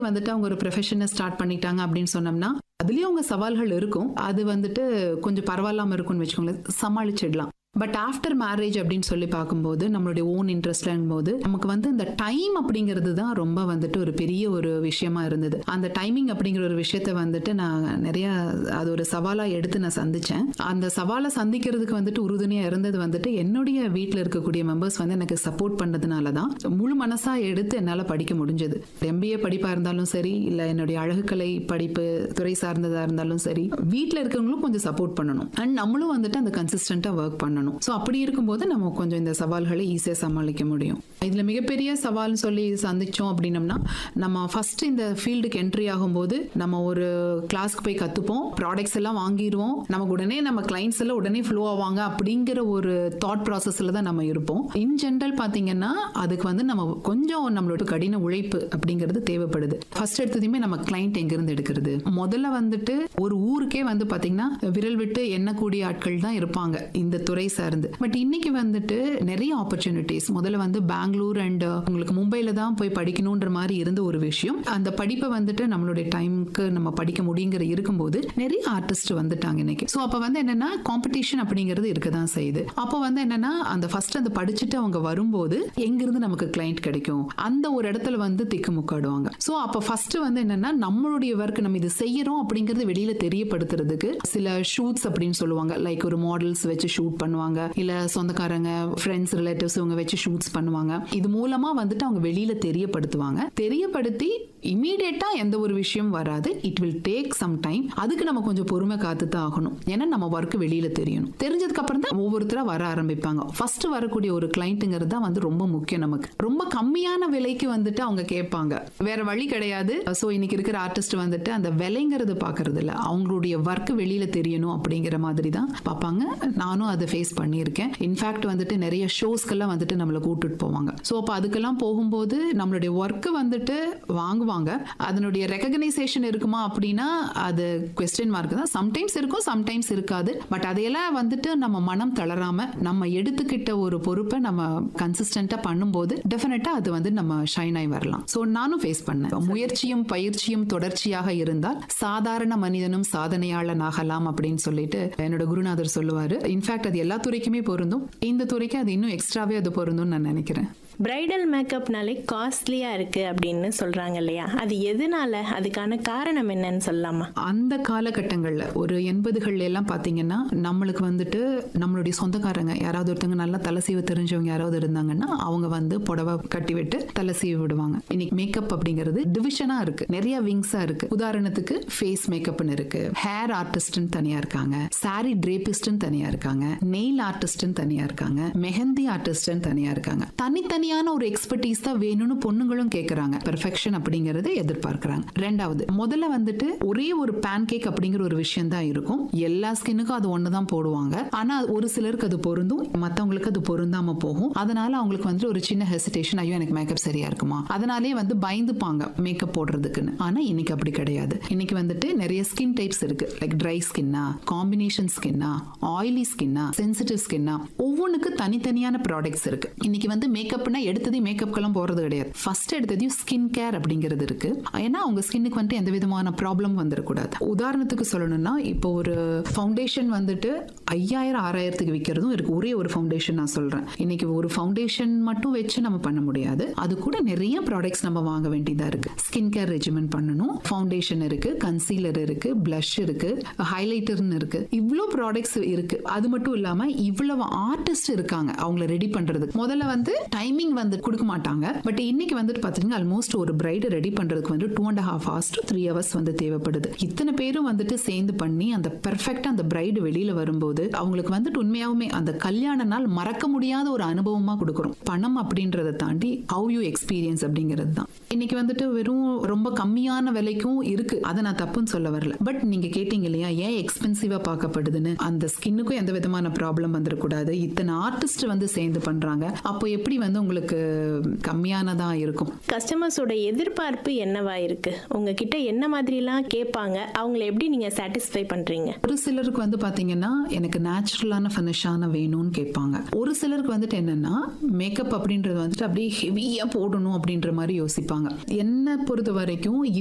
வந்துட்டு அவங்க ஒரு ப்ரொஃபஷனை ஸ்டார்ட் பண்ணிட்டாங்க அப்படின்னு சொன்னோம்னா அதுலயும் அவங்க சவால்கள் இருக்கும் அது வந்துட்டு கொஞ்சம் பரவாயில்லாம இருக்கும்னு வச்சுக்கோங்களேன் சமாளிச்சிடலாம் பட் ஆஃப்டர் மேரேஜ் அப்படின்னு சொல்லி பார்க்கும்போது நம்மளுடைய ஓன் இன்ட்ரெஸ்ட்லங்கும் போது நமக்கு வந்து இந்த டைம் அப்படிங்கிறது தான் ரொம்ப வந்துட்டு ஒரு பெரிய ஒரு விஷயமா இருந்தது அந்த டைமிங் அப்படிங்கிற ஒரு விஷயத்த வந்துட்டு நான் நிறைய அது ஒரு சவாலா எடுத்து நான் சந்திச்சேன் அந்த சவாலை சந்திக்கிறதுக்கு வந்துட்டு உறுதுணையா இருந்தது வந்துட்டு என்னுடைய வீட்டில் இருக்கக்கூடிய மெம்பர்ஸ் வந்து எனக்கு சப்போர்ட் பண்ணதுனால தான் முழு மனசா எடுத்து என்னால் படிக்க முடிஞ்சது எம்பிஏ படிப்பா இருந்தாலும் சரி இல்லை என்னுடைய அழகுக்கலை படிப்பு துறை சார்ந்ததா இருந்தாலும் சரி வீட்டில் இருக்கவங்களும் கொஞ்சம் சப்போர்ட் பண்ணணும் அண்ட் நம்மளும் வந்துட்டு அந்த கன்சிஸ்டண்டா ஒர்க் பண்ணணும் ஸோ அப்படி இருக்கும்போது நம்ம கொஞ்சம் இந்த சவால்களை ஈஸியாக சமாளிக்க முடியும் இதில் மிகப்பெரிய சவால்னு சொல்லி சந்திச்சோம் அப்படின்னம்னா நம்ம ஃபர்ஸ்ட் இந்த ஃபீல்டுக்கு என்ட்ரி ஆகும்போது நம்ம ஒரு கிளாஸ்க்கு போய் கற்றுப்போம் ப்ராடக்ட்ஸ் எல்லாம் வாங்கிடுவோம் நமக்கு உடனே நம்ம கிளைண்ட்ஸ் எல்லாம் உடனே ஃப்ளோ ஆவாங்க அப்படிங்கிற ஒரு தாட் ப்ராசஸில் தான் நம்ம இருப்போம் இன் ஜென்ரல் பார்த்தீங்கன்னா அதுக்கு வந்து நம்ம கொஞ்சம் நம்மளோட கடின உழைப்பு அப்படிங்கிறது தேவைப்படுது ஃபர்ஸ்ட் எடுத்ததையுமே நம்ம கிளைண்ட் எங்கிருந்து எடுக்கிறது முதல்ல வந்துட்டு ஒரு ஊருக்கே வந்து பார்த்தீங்கன்னா விரல் விட்டு எண்ணக்கூடிய ஆட்கள் தான் இருப்பாங்க இந்த துறை சார்ந்து பட் இன்னைக்கு வந்துட்டு நிறைய ஆப்பர்ச்சுனிட்டிஸ் முதல்ல வந்து பெங்களூர் அண்ட் உங்களுக்கு மும்பைல தான் போய் படிக்கணுன்ற மாதிரி இருந்த ஒரு விஷயம் அந்த படிப்பை வந்துட்டு நம்மளுடைய டைமுக்கு நம்ம படிக்க முடியுங்கிற இருக்கும்போது நிறைய ஆர்டிஸ்ட் வந்துட்டாங்க இன்னைக்கு ஸோ அப்போ வந்து என்னன்னா காம்படிஷன் அப்படிங்கிறது இருக்க தான் செய்யுது அப்போ வந்து என்னன்னா அந்த ஃபர்ஸ்ட் அந்த படிச்சுட்டு அவங்க வரும்போது எங்கிருந்து நமக்கு கிளைண்ட் கிடைக்கும் அந்த ஒரு இடத்துல வந்து திக்குமுக்காடுவாங்க ஸோ அப்போ ஃபர்ஸ்ட் வந்து என்னன்னா நம்மளுடைய ஒர்க் நம்ம இது செய்யறோம் அப்படிங்கிறது வெளியில தெரியப்படுத்துறதுக்கு சில ஷூட்ஸ் அப்படின்னு சொல்லுவாங்க லைக் ஒரு மாடல்ஸ் வச்சு ஷூட் பண்ணுவாங்க இல்ல சொந்தக்காரங்க ஃப்ரெண்ட்ஸ் ரிலேட்டிவ்ஸ் இவங்க வச்சு ஷூட்ஸ் பண்ணுவாங்க இது மூலமா வந்துட்டு அவங்க வெளியில தெரியப்படுத்துவாங்க தெரியப்படுத்தி இமீடியட்டா எந்த ஒரு விஷயம் வராது it will take some time அதுக்கு நம்ம கொஞ்சம் பொறுமை காத்து தான் ஆகணும் ஏன்னா நம்ம ஒர்க் வெளியில தெரியணும் தெரிஞ்சதுக்கு அப்புறம் தான் ஒவ்வொருத்தரா வர ஆரம்பிப்பாங்க ஃபர்ஸ்ட் வரக்கூடிய ஒரு கிளைண்ட்டுங்கிறது தான் வந்து ரொம்ப முக்கியம் நமக்கு ரொம்ப கம்மியான விலைக்கு வந்துட்டு அவங்க கேட்பாங்க வேற வழி கிடையாது ஸோ இன்னைக்கு இருக்கிற ஆர்டிஸ்ட் வந்துட்டு அந்த விலைங்கிறது பாக்குறது இல்ல அவங்களுடைய ஒர்க் வெளியில தெரியணும் அப்படிங்கிற மாதிரி தான் பார்ப்பாங்க நானும் அதை ஃபேஸ் பண்ணியிருக்கேன் இன்ஃபேக்ட் வந்துட்டு நிறைய ஷோஸ்க்கெல்லாம் வந்துட்டு நம்மளை கூட்டிட்டு போவாங்க ஸோ அப்போ அதுக்கெல்லாம் போகும்போது நம்மளுடைய ஒர்க்கு வந்துட்டு வாங்குவாங்க அதனுடைய ரெகக்னைசேஷன் இருக்குமா அப்படின்னா அது கொஸ்டின் மார்க் தான் சம்டைம்ஸ் இருக்கும் சம்டைம்ஸ் இருக்காது பட் அதையெல்லாம் வந்துட்டு நம்ம மனம் தளராம நம்ம எடுத்துக்கிட்ட ஒரு பொறுப்பை நம்ம கன்சிஸ்டண்டா பண்ணும்போது டெஃபினட்டா அது வந்து நம்ம ஷைன் ஆகி வரலாம் ஸோ நானும் ஃபேஸ் பண்ணேன் முயற்சியும் பயிற்சியும் தொடர்ச்சியாக இருந்தால் சாதாரண மனிதனும் சாதனையாளன் ஆகலாம் அப்படின்னு சொல்லிட்டு என்னோட குருநாதர் சொல்லுவாரு இன்ஃபேக்ட் அது எல்லா துறைக்குமே பொருந்தும் இந்த துறைக்கு அது இன்னும் எக்ஸ்ட்ராவே அது பொருந்தும்னு நான் நினைக்கிறேன் பிரைடல் மேக்கப்னாலே காஸ்ட்லியாக இருக்குது அப்படின்னு சொல்கிறாங்க இல்லையா அது எதனால அதுக்கான காரணம் என்னன்னு சொல்லலாமா அந்த காலகட்டங்களில் ஒரு எண்பதுகள்ல எல்லாம் பார்த்தீங்கன்னா நம்மளுக்கு வந்துட்டு நம்மளுடைய சொந்தக்காரங்க யாராவது ஒருத்தவங்க நல்லா தலை சீவ தெரிஞ்சவங்க யாராவது இருந்தாங்கன்னா அவங்க வந்து புடவை கட்டி விட்டு தலை சீவி விடுவாங்க இன்னைக்கு மேக்கப் அப்படிங்கிறது டிவிஷனா இருக்கு நிறைய விங்ஸா இருக்கு உதாரணத்துக்கு ஃபேஸ் மேக்கப்னு இருக்கு ஹேர் ஆர்டிஸ்ட்னு தனியா இருக்காங்க சாரி ட்ரேபிஸ்ட்னு தனியா இருக்காங்க நெயில் ஆர்டிஸ்ட்னு தனியா இருக்காங்க மெஹந்தி ஆர்டிஸ்ட்னு தனியா இருக்காங்க தனித்தனியான ஒரு எக்ஸ்பர்டீஸ் தான் வேணும்னு பொண்ணுங்களும் கேக்குறாங்க பெர்ஃபெக்ஷன் அப்படிங்கறத எதிர்பார்க்கறாங்க ரெண்டாவது முதல்ல வந்துட்டு ஒரே ஒரு பேன் கேக் அப்படிங்கிற ஒரு விஷயம் தான் இருக்கும் எல்லா ஸ்கின்னுக்கும் அது ஒன்று தான் போடுவாங்க ஆனா ஒரு சிலருக்கு அது பொருந்தும் மத்தவங்களுக்கு அது பொருந்தாம போகும் அதனால அவங்களுக்கு வந்து ஒரு சின்ன ஹெசிடேஷன் ஐயோ எனக்கு மேக்கப் சரியா இருக்குமா அதனாலே வந்து பயந்துப்பாங்க மேக்கப் போடுறதுக்குன்னு ஆனா இன்னைக்கு அப்படி கிடையாது இன்னைக்கு வந்துட்டு நிறைய ஸ்கின் டைப்ஸ் இருக்கு லைக் ட்ரை ஸ்கின்னா காம்பினேஷன் ஸ்கின்னா ஆயிலி ஸ்கின்னா சென்சிட்டிவ் ஸ்கின்னா ஒவ்வொன்றுக்கு தனித்தனியான ப்ராடக்ட்ஸ் இருக்கு இன்னைக்கு வந்து மேக்கப்னா எடுத்ததே மேக்கப்க்கெல்லாம் போறது கிடையாது ஃபர்ஸ்ட் எடுத்ததையும் ஸ்கின் கேர் அப்படிங்கிறது இருக்கு ஏன்னா அவங்க ஸ்கின்னுக்கு வந்துட்டு எந்த விதமான ப்ராப்ளம் வந்துடக்கூடாது உதாரணத்துக்கு சொல்லணும்னா இப்போ ஒரு ஃபவுண்டேஷன் வந்துட்டு ஐயாயிரம் ஆறாயிரத்துக்கு விற்கிறதும் இருக்கு ஒரே ஒரு ஃபவுண்டேஷன் நான் சொல்றேன் இன்னைக்கு ஒரு ஃபவுண்டேஷன் மட்டும் வச்சு நம்ம பண்ண முடியாது அது கூட நிறைய ப்ராடக்ட்ஸ் நம்ம வாங்க வேண்டியதா இருக்கு ஸ்கின் கேர் ரெஜிமெண்ட் பண்ணணும் ஃபவுண்டேஷன் இருக்கு கன்சீலர் இருக்கு பிளஷ் இருக்கு ஹைலைட்டர்னு இருக்கு இவ்வளோ ப்ராடக்ட்ஸ் இருக்கு அது மட்டும் இல்லாம இவ்வளவு ஆர்டிஸ்ட் இருக்காங்க அவங்கள ரெடி பண்றதுக்கு முதல்ல வந்து டைமிங் வந்து கொடுக்க மாட்டாங்க பட் இன்னைக்கு வந்துட்டு பாத்தீங்கன்னா ஆல்மோஸ்ட் ஒரு பிரைடு ரெடி பண்றதுக்கு வந்து two and half hours to three hours வந்து தேவைப்படுது இத்தனை பேரும் வந்துட்டு சேர்ந்து பண்ணி அந்த பெர்ஃபெக்டா அந்த பிரைடு வெளியில வரும்போது அவங்களுக்கு வந்துட்டு உண்மையாவுமே அந்த கல்யாண நாள் மறக்க முடியாத ஒரு அனுபவமா கொடுக்குறோம் பணம் அப்படின்றத தாண்டி ஹவ் யூ எக்ஸ்பீரியன்ஸ் அப்படிங்கிறது தான் இன்னைக்கு வந்துட்டு வெறும் ரொம்ப கம்மியான விலைக்கும் இருக்கு அதை நான் தப்புன்னு சொல்ல வரல பட் நீங்க கேட்டீங்க இல்லையா ஏன் எக்ஸ்பென்சிவா பார்க்கப்படுதுன்னு அந்த ஸ்கின்னுக்கும் எந்த விதமான ப்ராப்ளம் வந்துடக்கூடாது இத்தனை ஆர்டிஸ்ட் வந்து சேர்ந்து பண்றாங்க அப்போ எப்படி வந்து உங்களுக்கு உங்களுக்கு கம்மியானதா இருக்கும் கஸ்டமர்ஸோட எதிர்பார்ப்பு என்னவா இருக்கு உங்ககிட்ட என்ன மாதிரிலாம் கேட்பாங்க அவங்கள எப்படி நீங்க சாட்டிஸ்ஃபை பண்றீங்க ஒரு சிலருக்கு வந்து பாத்தீங்கன்னா எனக்கு நேச்சுரலான ஃபினிஷான வேணும்னு கேட்பாங்க ஒரு சிலருக்கு வந்துட்டு என்னன்னா மேக்கப் அப்படின்றது வந்துட்டு அப்படியே ஹெவியா போடணும் அப்படின்ற மாதிரி யோசிப்பாங்க என்ன பொறுத்த வரைக்கும்